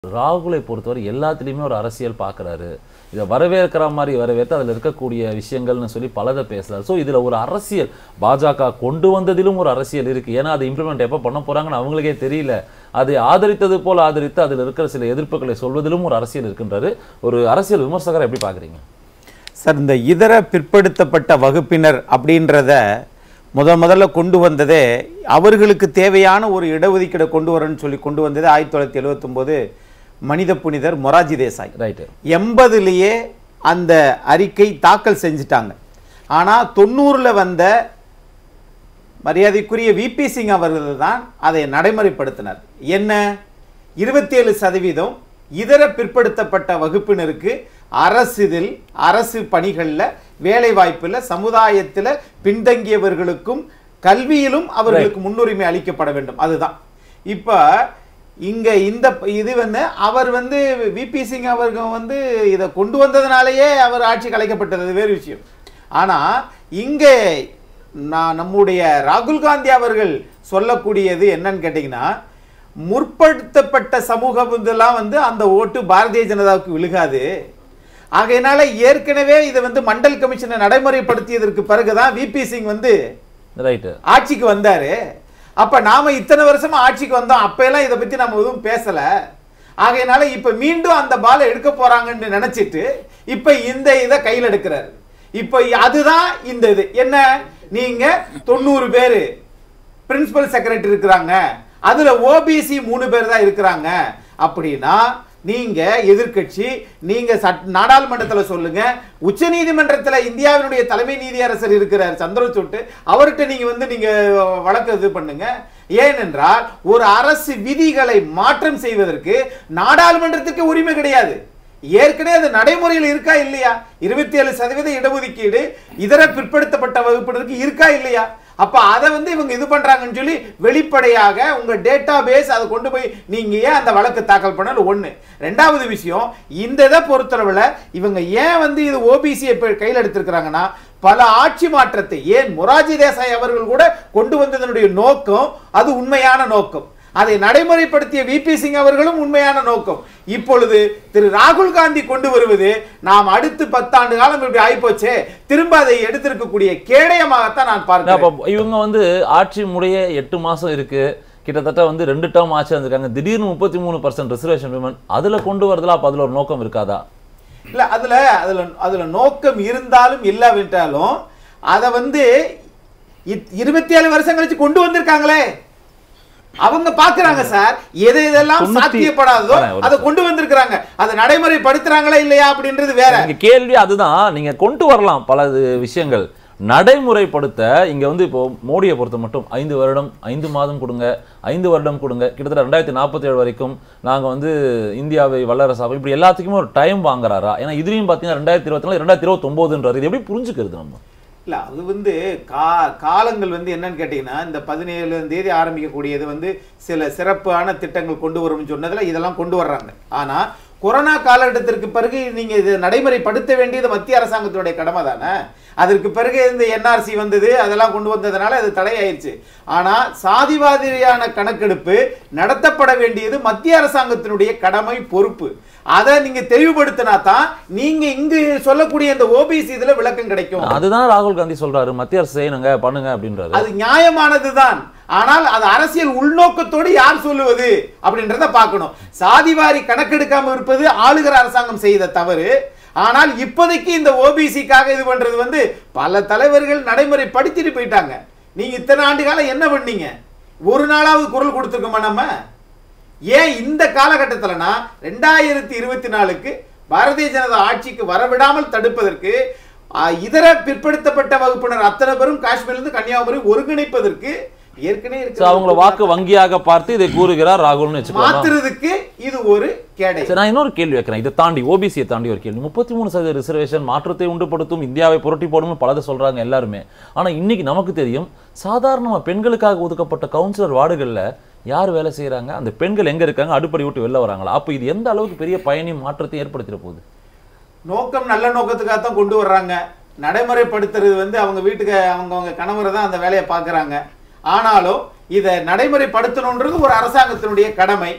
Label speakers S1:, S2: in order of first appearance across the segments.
S1: ராகுலை பொறுத்தவரை எல்லாத்துலேயுமே ஒரு அரசியல் பார்க்குறாரு இதை வரவேற்கிற மாதிரி வரவேற்று அதில் இருக்கக்கூடிய விஷயங்கள்னு சொல்லி பலதை பேசுறாரு ஸோ இதில் ஒரு அரசியல் பாஜக கொண்டு வந்ததிலும் ஒரு அரசியல் இருக்குது ஏன்னா அதை இம்ப்ளிமெண்ட் எப்போ பண்ண போகிறாங்கன்னு அவங்களுக்கே தெரியல அதை ஆதரித்தது போல் ஆதரித்து அதில் இருக்கிற சில எதிர்ப்புகளை சொல்வதிலும் ஒரு அரசியல் இருக்கின்றாரு ஒரு அரசியல் விமர்சகரை எப்படி பார்க்குறீங்க
S2: சார் இந்த இதர பிற்படுத்தப்பட்ட வகுப்பினர் அப்படின்றத முத முதல்ல கொண்டு வந்ததே அவர்களுக்கு தேவையான ஒரு இடஒதுக்கீடை கொண்டு வரேன்னு சொல்லி கொண்டு வந்தது ஆயிரத்தி தொள்ளாயிரத்தி எழுவத்தொம்போது மனித புனிதர் மொராஜி தேசாய்
S1: ரைட்டு
S2: எண்பதுலேயே அந்த அறிக்கை தாக்கல் செஞ்சுட்டாங்க ஆனால் தொண்ணூறில் வந்த மரியாதைக்குரிய விபி சிங் அவர்கள் தான் அதை நடைமுறைப்படுத்தினார் என்ன இருபத்தேழு சதவீதம் இதர பிற்படுத்தப்பட்ட வகுப்பினருக்கு அரசிதில் அரசு பணிகளில் வேலை வாய்ப்பில் சமுதாயத்தில் பின்தங்கியவர்களுக்கும் கல்வியிலும் அவர்களுக்கு முன்னுரிமை அளிக்கப்பட வேண்டும் அதுதான் இப்போ இங்க இந்த இது வந்து அவர் வந்து விபி சிங் அவர்கள் வந்து இதை கொண்டு வந்ததுனாலேயே அவர் ஆட்சி கலைக்கப்பட்டது அது வேறு விஷயம் ஆனா இங்கே நான் நம்முடைய ராகுல் காந்தி அவர்கள் சொல்லக்கூடியது என்னன்னு கேட்டிங்கன்னா முற்படுத்தப்பட்ட சமூகம் இதெல்லாம் வந்து அந்த ஓட்டு பாரதிய ஜனதாவுக்கு விழுகாது ஆகையினால ஏற்கனவே இதை வந்து மண்டல் கமிஷனை நடைமுறைப்படுத்தியதற்கு பிறகுதான் விபி சிங் வந்து
S1: ரைட்டு
S2: ஆட்சிக்கு வந்தாரு அப்ப நாம இத்தனை வருஷமா ஆட்சிக்கு வந்தோம் அப்ப எல்லாம் இதை பத்தி நம்ம எதுவும் பேசல ஆகையினால இப்ப மீண்டும் அந்த பாலை எடுக்க போறாங்கன்னு நினைச்சிட்டு இப்ப இந்த இதை கையில் எடுக்கிறாரு இப்ப அதுதான் இந்த இது என்ன நீங்க தொண்ணூறு பேரு பிரின்சிபல் செக்ரட்டரி இருக்கிறாங்க அதுல ஓபிசி மூணு பேர் தான் இருக்கிறாங்க அப்படின்னா நீங்க எதிர்க்கட்சி நீங்க சட் நாடாளுமன்றத்துல சொல்லுங்க உச்ச நீதிமன்றத்துல இந்தியாவினுடைய தலைமை நீதியரசர் இருக்கிறார் சந்திரசூட் அவர்கிட்ட நீங்க வந்து நீங்க வழக்கு இது பண்ணுங்க ஏனென்றால் ஒரு அரசு விதிகளை மாற்றம் செய்வதற்கு நாடாளுமன்றத்துக்கு உரிமை கிடையாது ஏற்கனவே அது நடைமுறையில் இருக்கா இல்லையா இருபத்தி ஏழு சதவீத இடஒதுக்கீடு இதர பிற்படுத்தப்பட்ட வகுப்பினருக்கு இருக்கா இல்லையா அப்ப அதை வந்து இவங்க இது பண்றாங்கன்னு சொல்லி வெளிப்படையாக உங்க டேட்டா பேஸ் அதை கொண்டு போய் நீங்க ஏன் அந்த வழக்கு தாக்கல் பண்ணல ஒண்ணு ரெண்டாவது விஷயம் இந்த இதை பொறுத்தளவுல இவங்க ஏன் வந்து இது ஓபிசியை கையில் எடுத்திருக்கிறாங்கன்னா பல ஆட்சி மாற்றத்தை ஏன் மொராஜி தேசாய் அவர்கள் கூட கொண்டு வந்ததனுடைய நோக்கம் அது உண்மையான நோக்கம் அதை நடைமுறைப்படுத்திய விபி சிங் அவர்களும் உண்மையான நோக்கம் இப்பொழுது திரு ராகுல் காந்தி கொண்டு வருவது நாம் அடுத்து பத்தாண்டு காலம் இப்படி ஆயிப்போச்சே திரும்ப அதை எடுத்திருக்கக்கூடிய கேடயமாகத்தான் நான் பார்க்கிறேன்
S1: அப்போ இவங்க வந்து ஆட்சி முடிய எட்டு மாசம் இருக்கு கிட்டத்தட்ட வந்து ரெண்டு டேர்ம் ஆட்சி வந்திருக்காங்க திடீர்னு முப்பத்தி மூணு பர்சன்ட் ரிசர்வேஷன் விமன் அதுல கொண்டு வரதுல அப்ப அதுல ஒரு நோக்கம் இருக்காதா
S2: இல்ல அதுல அதுல அதுல நோக்கம் இருந்தாலும் இல்லாவிட்டாலும் அதை வந்து இருபத்தி ஏழு வருஷம் கழிச்சு கொண்டு வந்திருக்காங்களே அவங்க பாக்குறாங்க சார் எது இதெல்லாம்
S1: தொண்ணூத்தி-
S2: சாத்தியப்படாதோ
S1: வரேன், ஒரு
S2: அதை கொண்டு வந்திருக்கிறாங்க அதை நடைமுறைப்படுத்துறாங்களா இல்லையா அப்படின்றது வேற
S1: இங்க கேள்வி அதுதான் நீங்க கொண்டு வரலாம் பல இது விஷயங்கள் நடைமுறைப்படுத்த இங்க வந்து இப்போ மோடியை பொறுத்த மட்டும் ஐந்து வருடம் ஐந்து மாதம் கொடுங்க ஐந்து வருடம் கொடுங்க கிட்டத்தட்ட ரெண்டாயிரத்தி நாற்பத்தி ஏழு வரைக்கும் நாங்க வந்து இந்தியாவை வல்லரசாவை இப்படி எல்லாத்துக்குமே ஒரு டைம் வாங்குறாரா ஏன்னா இதுலயும் பாத்தீங்கன்னா ரெண்டாயிரத்தி இருபத்தி நாலு ரெண்டாயிரத்தி இருபத்தொன்பதுன்றாரு இது எப்படி புரிஞ்சுக்கிறது நம்ம
S2: இல்ல அது வந்து கா காலங்கள் வந்து என்னன்னு கேட்டீங்கன்னா இந்த பதினேழு தேதி ஆரம்பிக்கக்கூடியது வந்து சில சிறப்பான திட்டங்கள் கொண்டு வரும்னு சொன்னதுல இதெல்லாம் கொண்டு வர்றாங்க ஆனா கொரோனா காலகட்டத்திற்கு பிறகு நீங்க இது நடைமுறைப்படுத்த வேண்டியது மத்திய அரசாங்கத்தினுடைய கடமை தானே அதற்கு பிறகு இந்த என்ஆர்சி வந்தது அதெல்லாம் கொண்டு வந்ததுனால அது தடையாயிருச்சு ஆனா சாதிவாதியான கணக்கெடுப்பு நடத்தப்பட வேண்டியது மத்திய அரசாங்கத்தினுடைய கடமை பொறுப்பு அதை நீங்க தெளிவுபடுத்தினா தான் நீங்க இங்கு சொல்லக்கூடிய இந்த ஓபிசி இதுல விளக்கம் கிடைக்கும்
S1: அதுதான் ராகுல் காந்தி சொல்றாரு மத்திய அரசு செய்யணுங்க பண்ணுங்க அப்படின்றாரு
S2: அது நியாயமானதுதான் ஆனால் அது அரசியல் உள்நோக்கத்தோடு யார் சொல்லுவது அப்படின்றத பார்க்கணும் சாதிவாரி கணக்கெடுக்காம இருப்பது ஆளுகிற அரசாங்கம் செய்த தவறு ஆனால் இப்போதைக்கு இந்த ஓபிசிக்காக இது பண்றது வந்து பல தலைவர்கள் நடைமுறைப்படுத்திட்டு போயிட்டாங்க நீங்க இத்தனை ஆண்டு காலம் என்ன பண்ணீங்க ஒரு நாளாவது குரல் கொடுத்துருக்கோமா நம்ம ஏன் இந்த காலகட்டத்திலனா ரெண்டாயிரத்தி இருபத்தி நாலுக்கு பாரதிய ஜனதா ஆட்சிக்கு வரவிடாமல் தடுப்பதற்கு ஆ, இதர பிற்படுத்தப்பட்ட வகுப்பினர் அத்தனை பேரும் காஷ்மீர்லேருந்து கன்னியாகுமரி ஒருங்கிணைப்பதற்கு ஏற்கனவே
S1: So,
S2: இருக்கிற
S1: அவங்கள வாக்கு வங்கியாக பார்த்து இதை கூறுகிறார் ராகுல்னு வச்சுக்கோங்க
S2: மாத்துறதுக்கு இது ஒரு கேடை
S1: சரி நான் இன்னொரு கேள்வி வைக்கிறேன் இதை தாண்டி ஓபிசியை தாண்டி ஒரு கேள்வி முப்பத்தி மூணு சதவீத ரிசர்வேஷன் மாற்றத்தை உண்டுபடுத்தும் இந்தியாவை புரட்டி போடும் பலதை சொல்றாங்க எல்லாருமே ஆனா இன்னைக்கு நமக்கு தெரியும் சாதாரணமா பெண்களுக்காக ஒதுக்கப்பட்ட கவுன்சிலர் வார்டுகள்ல யார் வேலை செய்றாங்க அந்த பெண்கள் எங்க இருக்காங்க அடுப்படி விட்டு வெளில வராங்களா அப்ப இது எந்த அளவுக்கு பெரிய பயணி மாற்றத்தை ஏற்படுத்திட போகுது
S2: நோக்கம் நல்ல நோக்கத்துக்காக தான் கொண்டு வர்றாங்க நடைமுறைப்படுத்துறது வந்து அவங்க வீட்டுக்கு அவங்க அவங்க கணவர் தான் அந்த வேலையை பார்க்குறாங்க ஆனாலும் இதை நடைமுறைப்படுத்தணுன்றது ஒரு அரசாங்கத்தினுடைய கடமை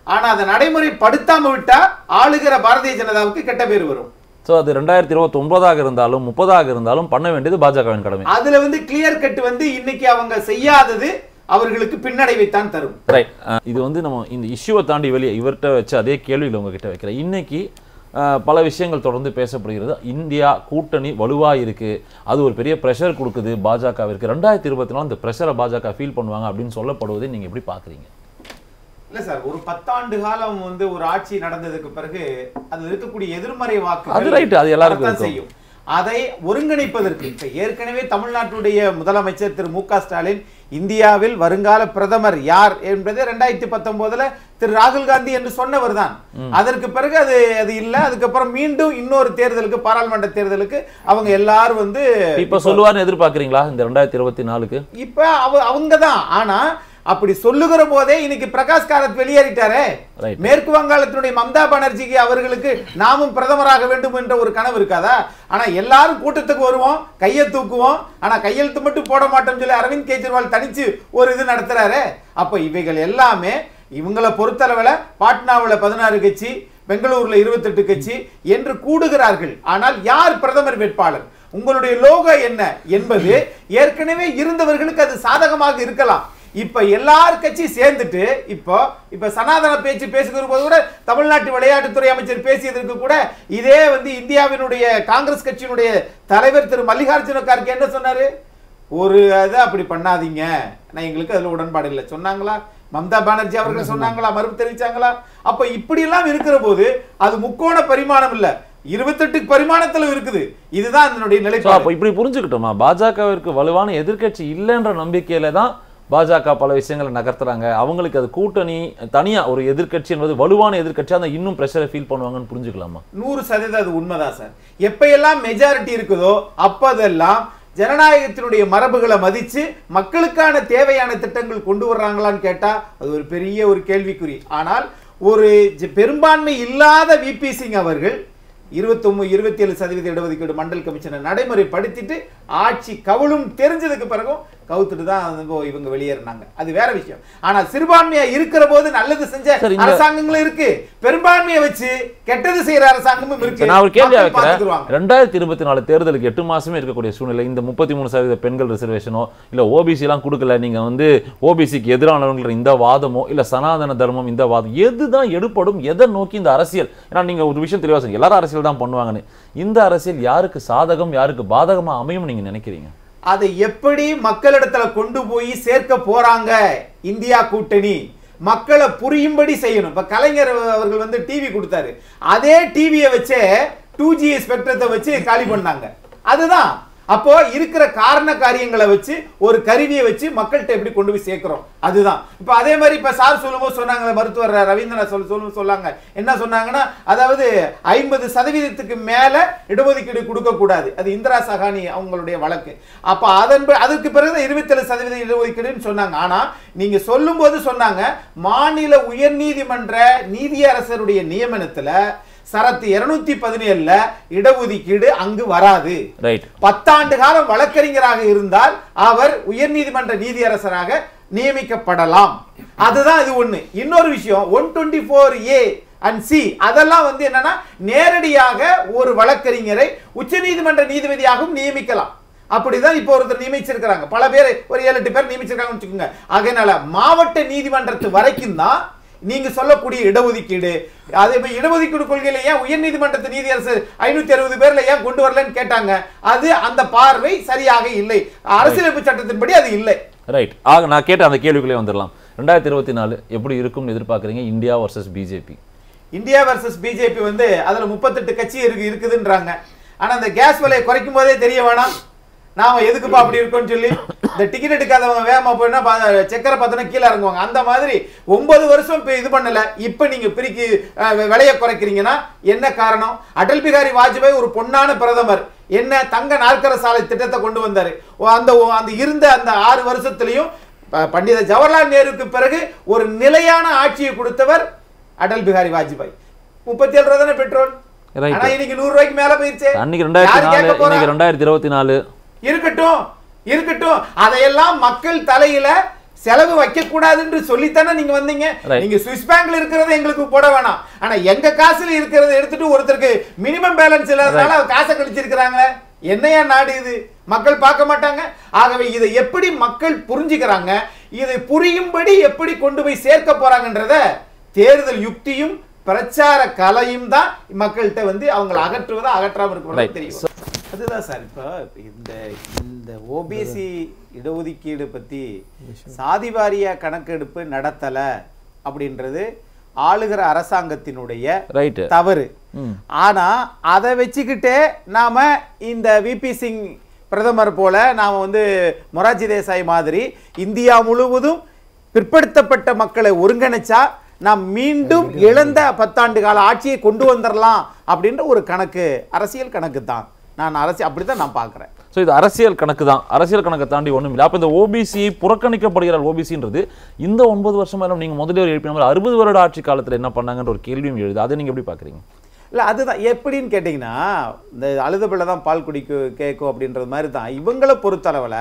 S2: ஆனா அதை நடைமுறைப்படுத்தாம விட்டா ஆளுகிற பாரதிய ஜனதாவுக்கு கெட்ட பேர் வரும்
S1: ஸோ அது ரெண்டாயிரத்தி இருபத்தி ஒன்பதாக இருந்தாலும் முப்பதாக இருந்தாலும் பண்ண வேண்டியது பாஜகவின் கடமை
S2: அதுல வந்து கிளியர் கட் வந்து இன்னைக்கு அவங்க செய்யாதது அவர்களுக்கு பின்னடைவைத்தான் தரும்
S1: ரைட் இது வந்து நம்ம இந்த இஷ்யூவை தாண்டி வெளியே இவர்கிட்ட வச்சு அதே கேள்வியில் உங்ககிட்ட வைக்கிறேன் இன்னைக்கு அஹ், பல விஷயங்கள் தொடர்ந்து பேசப்படுகிறது இந்தியா கூட்டணி வலுவாக இருக்கு அது ஒரு பெரிய ப்ரெஷர் கொடுக்குது பாஜகவிற்கு ரெண்டாயிரத்தி இருபத்தி நாலு இந்த ப்ரெஷரை பாஜக ஃபீல் பண்ணுவாங்க அப்படின்னு சொல்லப்படுவதை நீங்க எப்படி பார்க்குறீங்க
S2: இல்ல சார் ஒரு பத்தாண்டு காலம் வந்து ஒரு ஆட்சி நடந்ததுக்கு பிறகு அது இருக்கக்கூடிய எதிர்மறை வாக்கு
S1: அது right, அது எல்லாருக்கும் இருக்கும்.
S2: செய்யும் அதை ஒருங்கிணைப்பதற்கு இப்ப ஏற்கனவே தமிழ்நாட்டுடைய முதலமைச்சர் திரு மு க ஸ்டாலின் இந்தியாவில் வருங்கால பிரதமர் யார் என்பது ரெண்டாயிரத்தி பத்தொன்பதுல திரு ராகுல் காந்தி என்று சொன்னவர் தான் அதற்கு பிறகு அது அது இல்ல அதுக்கப்புறம் மீண்டும் இன்னொரு தேர்தலுக்கு பாராளுமன்ற தேர்தலுக்கு அவங்க எல்லாரும் வந்து
S1: இப்ப சொல்லுவார்னு எதிர்பார்க்குறீங்களா இந்த ரெண்டாயிரத்தி இருபத்தி நாலுக்கு
S2: இப்ப அவ அவங்க தான் ஆனா அப்படி சொல்லுகிற போதே இன்னைக்கு பிரகாஷ் காரத் வெளியேறிட்டாரே
S1: Right.
S2: மேற்கு வங்காளத்தினுடைய மம்தா பானர்ஜிக்கு அவர்களுக்கு நாமும் பிரதமராக வேண்டும் என்ற ஒரு கனவு இருக்காதா ஆனா எல்லாரும் கூட்டத்துக்கு வருவோம் கையை தூக்குவோம் ஆனா கையெழுத்து மட்டும் போட மாட்டோம்னு சொல்லி அரவிந்த் கெஜ்ரிவால் தனிச்சு ஒரு இது நடத்துறாரு அப்ப இவைகள் எல்லாமே இவங்களை பொறுத்தளவுல பாட்னாவுல பதினாறு கட்சி பெங்களூர்ல இருபத்தெட்டு கட்சி என்று கூடுகிறார்கள் ஆனால் யார் பிரதமர் வேட்பாளர் உங்களுடைய லோகோ என்ன என்பது ஏற்கனவே இருந்தவர்களுக்கு அது சாதகமாக இருக்கலாம் இப்ப எல்லார் கட்சி சேர்ந்துட்டு இப்போ இப்ப சனாதன பேச்சு பேசுகிற போது கூட தமிழ்நாட்டு விளையாட்டுத்துறை அமைச்சர் பேசியதற்கு கூட இதே வந்து இந்தியாவினுடைய காங்கிரஸ் கட்சியினுடைய தலைவர் திரு மல்லிகார்ஜுன கார்கே என்ன சொன்னாரு ஒரு இதை அப்படி பண்ணாதீங்க நான் எங்களுக்கு அதுல உடன்பாடு இல்லை சொன்னாங்களா மம்தா பானர்ஜி அவர்கள் சொன்னாங்களா மறுப்பு தெரிவிச்சாங்களா அப்ப இப்படி எல்லாம் இருக்கிற போது அது முக்கோண பரிமாணம் இல்ல இருபத்தெட்டு பரிமாணத்துல இருக்குது இதுதான் அதனுடைய
S1: ஸோ
S2: நிலைப்பாடு
S1: அப்போ இப்படி புரிஞ்சுக்கிட்டோமா பாஜகவிற்கு வலுவான எதிர்க்கட்சி இல்லைன்ற நம்பிக்கையில தான் பாஜக பல விஷயங்களை நகர்த்துறாங்க அவங்களுக்கு அது கூட்டணி தனியா ஒரு எதிர்க்கட்சி என்பது வலுவான எதிர்க்கட்சியா அந்த இன்னும் ப்ரெஷரை ஃபீல் பண்ணுவாங்கன்னு புரிஞ்சுக்கலாமா
S2: நூறு சதவீதம் அது உண்மைதான் சார் எப்ப மெஜாரிட்டி இருக்குதோ அப்பதெல்லாம் ஜனநாயகத்தினுடைய மரபுகளை மதிச்சு மக்களுக்கான தேவையான திட்டங்கள் கொண்டு வர்றாங்களான்னு கேட்டா அது ஒரு பெரிய ஒரு கேள்விக்குறி ஆனால் ஒரு ஜ- பெரும்பான்மை இல்லாத விபி சிங் அவர்கள் இருபத்தொம்பது இருபத்தி ஏழு சதவீத இடஒதுக்கீடு மண்டல் கமிஷனை நடைமுறைப்படுத்திட்டு ஆட்சி கவுளும் தெரிஞ்சதுக்கு பிறகும் கவுத்துட்டு தான் வந்து இவங்க வெளியேறினாங்க அது வேற விஷயம் ஆனா சிறுபான்மையா இருக்கிற போது நல்லது செஞ்ச
S1: சரி, இந்த-
S2: அரசாங்கங்களும் இருக்கு பெரும்பான்மையை வச்சு கெட்டது செய்யற அரசாங்கமும் இருக்கு
S1: சரி, நான் ஒரு கேள்வி
S2: மக்கள்
S1: வைக்கிறேன்
S2: பார்த்துக்குருவாங்க.
S1: ரெண்டாயிரத்தி இருபத்தி நாலு தேர்தலுக்கு எட்டு மாசமே இருக்கக்கூடிய சூழ்நிலை இந்த முப்பத்தி மூணு சதவீத பெண்கள் ரிசர்வேஷனோ இல்ல ஓபிசி எல்லாம் கொடுக்கல நீங்க வந்து ஓபிசிக்கு எதிரானவங்கிற இந்த வாதமோ இல்ல சனாதன தர்மம் இந்த வாதம் எதுதான் எடுப்படும் எதை நோக்கி இந்த அரசியல் ஏன்னா நீங்க ஒரு விஷயம் தெளிவா சொன்னீங்க எல்லாரும் அரசியல் தான் பண்ணுவாங்கன்னு இந்த அரசியல் யாருக்கு சாதகம் யாருக்கு பாதகமா அமையும் நீங்க நினைக்கிறீங்க
S2: அதை எப்படி மக்களிடத்துல கொண்டு போய் சேர்க்க போறாங்க இந்தியா கூட்டணி மக்களை புரியும்படி செய்யணும் இப்ப கலைஞர் அவர்கள் வந்து டிவி கொடுத்தாரு அதே டிவியை வச்சே டூ ஜி ஸ்பெக்ட்ரத்தை வச்சு காலி பண்ணாங்க அதுதான் அப்போ இருக்கிற காரண காரியங்களை வச்சு ஒரு கருவியை வச்சு மக்கள்கிட்ட எப்படி கொண்டு போய் சேர்க்கிறோம் அதுதான் இப்ப அதே மாதிரி இப்ப சார் சொல்லும்போது சொன்னாங்க மருத்துவர் ரவீந்திரநாத் சொல்ல சொல்லும் சொல்லாங்க என்ன சொன்னாங்கன்னா அதாவது ஐம்பது சதவீதத்துக்கு மேல இடஒதுக்கீடு கொடுக்க கூடாது அது இந்திரா சகானி அவங்களுடைய வழக்கு அப்ப அதன் பி- அதுக்கு பிறகு இருபத்தேழு சதவீத இடஒதுக்கீடுன்னு சொன்னாங்க ஆனா நீங்க சொல்லும்போது சொன்னாங்க மாநில உயர்நீதிமன்ற நீதியரசருடைய நியமனத்துல சரத்து இருநூத்தி பதினேழுல இடஒதுக்கீடு அங்கு வராது
S1: ரைட்
S2: பத்தாண்டு காலம் வழக்கறிஞராக இருந்தால் அவர் உயர்நீதிமன்ற நீதியரசராக நியமிக்கப்படலாம் அதுதான் இது ஒண்ணு இன்னொரு விஷயம் one twenty four A and C அதெல்லாம் வந்து என்னன்னா நேரடியாக ஒரு வழக்கறிஞரை உச்சநீதிமன்ற நீதிபதியாகவும் நியமிக்கலாம் அப்படிதான் இப்போ ஒருத்தர் நியமிச்சிருக்கிறாங்க பல பேர் ஒரு ஏழு எட்டு பேர் நியமிச்சிருக்காங்கன்னு வச்சுக்கோங்க அதனால மாவட்ட நீதிமன்றத்து வரைக்கும் தான் நீங்க சொல்லக்கூடிய இடஒதுக்கீடு அதே மாதிரி இடஒதுக்கீடு கொள்கையில ஏன் உயர்நீதிமன்றத்து நீதியரசர் ஐநூத்தி அறுபது பேர்ல ஏன் கொண்டு வரலன்னு கேட்டாங்க அது அந்த பார்வை சரியாக இல்லை அரசியலமைப்பு சட்டத்தின்படி அது இல்லை
S1: ரைட் ஆக நான் கேட்ட அந்த கேள்விக்குள்ளே வந்துடலாம் ரெண்டாயிரத்தி இருபத்தி நாலு எப்படி இருக்கும்னு எதிர்பார்க்குறீங்க India versus BJP
S2: India versus BJP வந்து அதுல முப்பத்தெட்டு கட்சி இருக்கு இருக்குதுன்றாங்க ஆனா அந்த கேஸ் விலையை குறைக்கும் போதே தெரிய வேணாம் நாம எதுக்குப்பா அப்படி இருக்கோம்னு சொல்லி இந்த டிக்கெட் எடுக்காதவங்க வேகமா போயினா சக்கரை பார்த்தோன்னா கீழே இறங்குவாங்க அந்த மாதிரி ஒன்பது வருஷம் இப்ப இது பண்ணல இப்ப நீங்க பிரிக்கி அஹ், விலையை குறைக்கிறீங்கன்னா என்ன காரணம் அடல் பிகாரி வாஜ்பாய் ஒரு பொன்னான பிரதமர் என்ன தங்க நாற்கர சாலை திட்டத்தை கொண்டு வந்தாரு ஓ, அந்த ஓ, அந்த இருந்த அந்த ஆறு வருஷத்துலயும் ப- பண்டித ஜவஹர்லால் நேருக்கு பிறகு ஒரு நிலையான ஆட்சியை கொடுத்தவர் அடல் பிகாரி வாஜ்பாய் முப்பத்தி ஏழு ரூபா தானே பெட்ரோல்
S1: Right.
S2: ஆனா இன்னைக்கு நூறு ரூபாய்க்கு மேல போயிருச்சு
S1: அன்னைக்கு ரெண்டாயிரத்தி
S2: யார்
S1: நாலு
S2: கேட்க போறா?
S1: இன்னைக்கு ரெண்டாயிரத்தி இருபத்தி நாலு
S2: இருக்கட்டும் இருக்கட்டும் அதையெல்லாம் மக்கள் தலையில செலவு வைக்க கூடாதுன்னு சொல்லித்தானே நீங்க வந்தீங்க
S1: Right.
S2: நீங்க சுவிஸ் பேங்க்ல இருக்கிறத எங்களுக்கு போட வேணாம் ஆனா எங்க காசுல இருக்கிறத எடுத்துட்டு ஒருத்தருக்கு மினிமம் பேலன்ஸ் இல்லாதனால அவர் காசை கழிச்சிருக்கிறாங்களே என்னையா நாடு இது மக்கள் பார்க்க மாட்டாங்க ஆகவே இதை எப்படி மக்கள் புரிஞ்சுக்கிறாங்க இதை புரியும்படி எப்படி கொண்டு போய் சேர்க்க போறாங்கன்றத தேர்தல் யுக்தியும் பிரச்சார கலையும் தான் மக்கள்கிட்ட வந்து அவங்களை அகற்றுவதா அகற்றாம
S1: Right.
S2: இருக்கிறது தெரியும் அதுதான் சார் இப்போ இந்த இந்த ஓபிசி இடஒதுக்கீடு பத்தி சாதி வாரிய கணக்கெடுப்பு நடத்தல அப்படின்றது ஆளுகிற அரசாங்கத்தினுடைய
S1: ரைட்டு
S2: தவறு
S1: ம்
S2: ஆனா அதை வச்சுக்கிட்டே நாம இந்த விபி சிங் பிரதமர் போல நாம வந்து மொரார்ஜி தேசாய் மாதிரி இந்தியா முழுவதும் பிற்படுத்தப்பட்ட மக்களை ஒருங்கிணைச்சா நாம் மீண்டும் இழந்த பத்தாண்டு கால ஆட்சியை கொண்டு வந்துடலாம் அப்படின்ற ஒரு கணக்கு அரசியல் கணக்கு தான் நான் அரசியல் அப்படித்தான் நான் பார்க்கிறேன்
S1: ஸோ இது அரசியல் கணக்கு தான் அரசியல் கணக்கை தாண்டி ஒன்றும் இல்லை அப்போ இந்த ஓபிசி புறக்கணிக்கப்படுகிற ஓபிசின்றது இந்த ஒன்பது வருஷமா நீங்கள் முதலில் எழுப்பின மாதிரி அறுபது வருட ஆட்சி காலத்தில் என்ன பண்ணாங்கன்ற ஒரு கேள்வியும் எழுது அதை நீங்கள் எப்படி பார்க்குறீங்க
S2: இல்லை அதுதான் எப்படின்னு கேட்டிங்கன்னா இந்த அழுத பிள்ளை தான் பால் குடிக்கும் கேட்கும் அப்படின்றது மாதிரி தான் இவங்களை பொறுத்தளவில்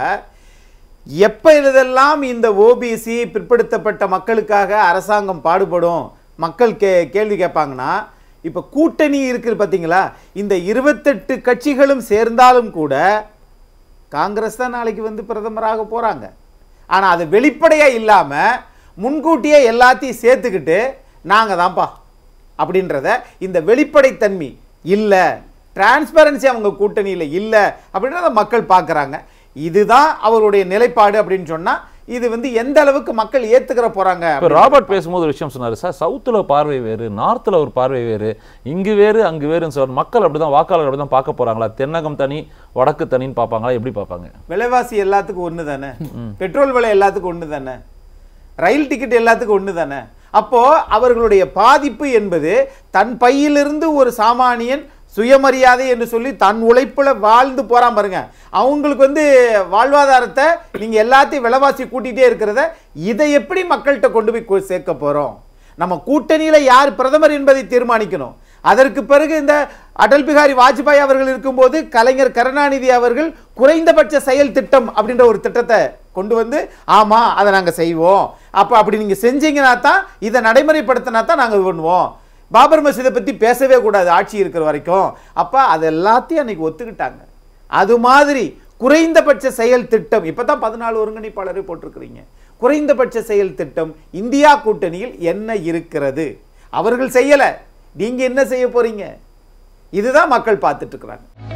S2: எப்போ இதெல்லாம் இந்த ஓபிசி பிற்படுத்தப்பட்ட மக்களுக்காக அரசாங்கம் பாடுபடும் மக்கள் கே கேள்வி கேட்பாங்கன்னா இப்போ கூட்டணி இருக்குது பார்த்தீங்களா இந்த இருபத்தெட்டு கட்சிகளும் சேர்ந்தாலும் கூட காங்கிரஸ் தான் நாளைக்கு வந்து பிரதமராக போறாங்க ஆனா அது வெளிப்படையா இல்லாம முன்கூட்டியே எல்லாத்தையும் சேர்த்துக்கிட்டு நாங்க தான்ப்பா அப்படின்றத இந்த வெளிப்படைத்தன்மை இல்ல டிரான்ஸ்பரன்சி அவங்க கூட்டணியில இல்ல அப்படின்றத மக்கள் பார்க்கறாங்க இதுதான் அவருடைய நிலைப்பாடு அப்படின்னு சொன்னா இது வந்து எந்த அளவுக்கு மக்கள் ஏத்துக்கிற போறாங்க
S1: இப்போ ராபர்ட் பேசும்போது ஒரு விஷயம் சொன்னார் சார் சவுத்தில் பார்வை வேறு நார்த்தில் ஒரு பார்வை வேறு இங்கு வேறு அங்கு வேறுன்னு சார் மக்கள் அப்படிதான் வாக்காளர் அப்படி தான் பார்க்க போறாங்களா தென்னகம் தனி வடக்கு தனின்னு பார்ப்பாங்களா எப்படி பார்ப்பாங்க
S2: விலைவாசி எல்லாத்துக்கும் ஒன்று தானே பெட்ரோல் விலை எல்லாத்துக்கும் ஒன்று தானே ரயில் டிக்கெட் எல்லாத்துக்கும் ஒன்று தானே அப்போ அவர்களுடைய பாதிப்பு என்பது தன் பையிலிருந்து ஒரு சாமானியன் சுயமரியாதை என்று சொல்லி தன் உழைப்புல வாழ்ந்து போறான் பாருங்க அவங்களுக்கு வந்து வாழ்வாதாரத்தை நீங்க எல்லாத்தையும் விலைவாசி கூட்டிகிட்டே இருக்கிறத இதை எப்படி மக்கள்கிட்ட கொண்டு போய் கொ- சேர்க்க போறோம் நம்ம கூட்டணியில யார் பிரதமர் என்பதை தீர்மானிக்கணும் அதற்கு பிறகு இந்த அடல் பிகாரி வாஜ்பாய் அவர்கள் இருக்கும்போது கலைஞர் கருணாநிதி அவர்கள் குறைந்தபட்ச செயல் திட்டம் அப்படின்ற ஒரு திட்டத்தை கொண்டு வந்து ஆமா அதை நாங்க செய்வோம் அப்ப அப்படி நீங்க செஞ்சீங்கன்னா தான் இதை நடைமுறைப்படுத்தினா தான் நாங்க இது பண்ணுவோம் பாபர் மசீதை பத்தி பேசவே கூடாது ஆட்சி இருக்கிற வரைக்கும் அப்ப அது எல்லாத்தையும் அன்னைக்கு ஒத்துக்கிட்டாங்க அது மாதிரி குறைந்தபட்ச செயல் திட்டம் இப்பதான் பதினாலு ஒருங்கிணைப்பாளரை போட்டிருக்கிறீங்க குறைந்தபட்ச செயல் திட்டம் இந்தியா கூட்டணியில் என்ன இருக்கிறது அவர்கள் செய்யல நீங்க என்ன செய்ய போறீங்க இதுதான் மக்கள் பார்த்துட்டு இருக்கிறாங்க